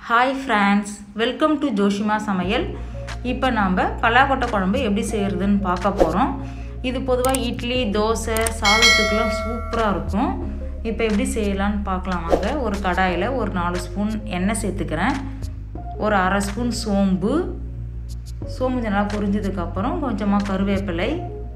hi friends welcome to Joshima சமையல் இப்போ நாம் பலாக்கொட்டை குழம்பு எப்படி செய்கிறதுன்னு பார்க்க போகிறோம் இது பொதுவாக இட்லி தோசை சாதத்துக்கெலாம் சூப்பராக இருக்கும் இப்போ எப்படி செய்யலான்னு பார்க்கலாம் வாங்க ஒரு கடாயில் ஒரு நாலு ஸ்பூன் எண்ணெய் சேர்த்துக்கிறேன் ஒரு அரை ஸ்பூன் சோம்பு சோம்பு நல்லா பொரிஞ்சதுக்கப்புறம் கொஞ்சமாக கருவேப்பிலை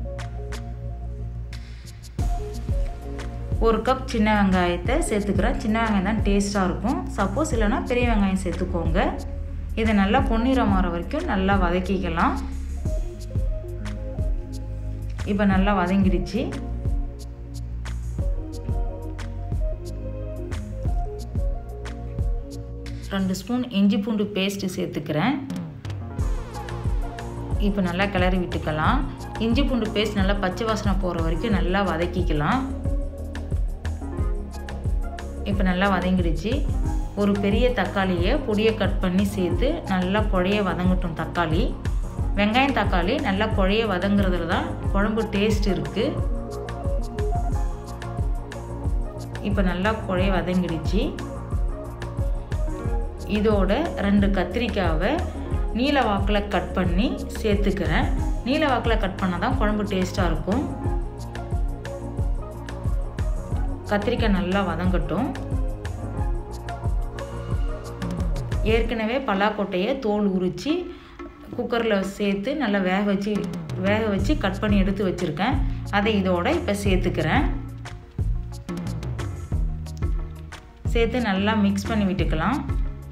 ஒரு கப் சின்ன வெங்காயத்தை சேர்த்துக்கிறேன் சின்ன வெங்காயம் தான் டேஸ்ட்டாக இருக்கும் சப்போஸ் இல்லைன்னா பெரிய வெங்காயம் சேர்த்துக்கோங்க இதை நல்லா பொன்னிறம் மாற வரைக்கும் நல்லா வதக்கிக்கலாம் இப்போ நல்லா வதங்கிடுச்சு ரெண்டு ஸ்பூன் இஞ்சி பூண்டு பேஸ்ட்டு சேர்த்துக்கிறேன் இப்போ நல்லா கிளறி விட்டுக்கலாம் இஞ்சி பூண்டு பேஸ்ட் நல்லா பச்சை வாசனை போகிற வரைக்கும் நல்லா வதக்கிக்கலாம் இப்போ நல்லா வதங்கிடுச்சு ஒரு பெரிய தக்காளியை பொடியை கட் பண்ணி சேர்த்து நல்லா குழைய வதங்கட்டும் தக்காளி வெங்காயம் தக்காளி நல்லா குழைய வதங்குறதுல தான் குழம்பு டேஸ்ட் இருக்குது இப்போ நல்லா குழைய வதங்கிடுச்சு இதோட ரெண்டு கத்திரிக்காவை நீல வாக்கில் கட் பண்ணி சேர்த்துக்கிறேன் நீல வாக்கில் கட் பண்ணால் தான் குழம்பு டேஸ்ட்டாக இருக்கும் கத்திரிக்காய் நல்லா வதங்கட்டும் ஏற்கனவே பலாக்கொட்டையை தோல் உரித்து குக்கரில் சேர்த்து நல்லா வேக வச்சு வேக வச்சு கட் பண்ணி எடுத்து வச்சுருக்கேன் அதை இதோட இப்போ சேர்த்துக்கிறேன் சேர்த்து நல்லா மிக்ஸ் பண்ணி விட்டுக்கலாம்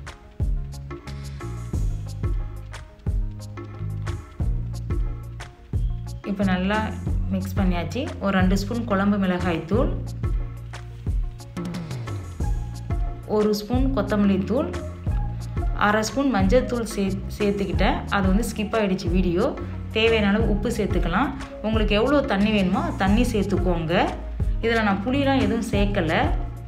இப்போ நல்லா மிக்ஸ் பண்ணியாச்சு ஒரு ரெண்டு ஸ்பூன் குழம்பு மிளகாய் தூள் ஒரு ஸ்பூன் கொத்தமல்லி தூள் அரை ஸ்பூன் மஞ்சள் தூள் சே சேர்த்துக்கிட்டேன் அது வந்து ஸ்கிப் ஆகிடுச்சு வீடியோ தேவையான அளவு உப்பு சேர்த்துக்கலாம் உங்களுக்கு எவ்வளோ தண்ணி வேணுமோ தண்ணி சேர்த்துக்கோங்க இதில் நான் புளிலாம் எதுவும் சேர்க்கலை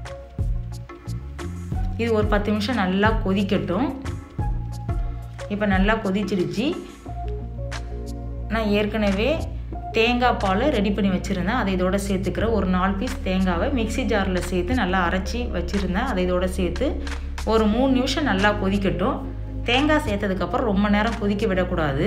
இது ஒரு பத்து நிமிஷம் நல்லா கொதிக்கட்டும் இப்போ நல்லா கொதிச்சிடுச்சு நான் ஏற்கனவே தேங்காய் பால் ரெடி பண்ணி வச்சுருந்தேன் அதை இதோட சேர்த்துக்கிறேன் ஒரு நாலு பீஸ் தேங்காவை மிக்சி ஜாரில் சேர்த்து நல்லா அரைச்சி வச்சுருந்தேன் அதை இதோட சேர்த்து ஒரு மூணு நிமிஷம் நல்லா கொதிக்கட்டும் தேங்காய் சேர்த்ததுக்கப்புறம் ரொம்ப நேரம் கொதிக்க விடக்கூடாது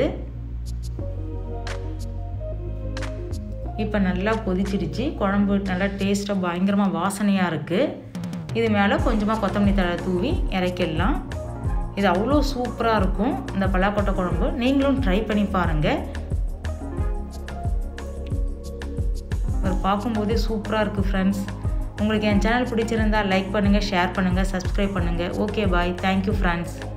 இப்போ நல்லா கொதிச்சிடுச்சு குழம்பு நல்லா டேஸ்ட்டாக பயங்கரமாக வாசனையாக இருக்குது இது மேலே கொஞ்சமாக கொத்தமல்லி தழை தூவி இறக்கிடலாம் இது அவ்வளோ சூப்பராக இருக்கும் இந்த பலாக்கொட்டை குழம்பு நீங்களும் ட்ரை பண்ணி பாருங்கள் ஒரு பார்க்கும்போதே சூப்பராக இருக்குது ஃப்ரெண்ட்ஸ் உங்களுக்கு என் சேனல் பிடிச்சிருந்தா லைக் பண்ணுங்கள் ஷேர் பண்ணுங்கள் சப்ஸ்கிரைப் பண்ணுங்கள் ஓகே பாய் தேங்க்யூ ஃப்ரெண்ட்ஸ்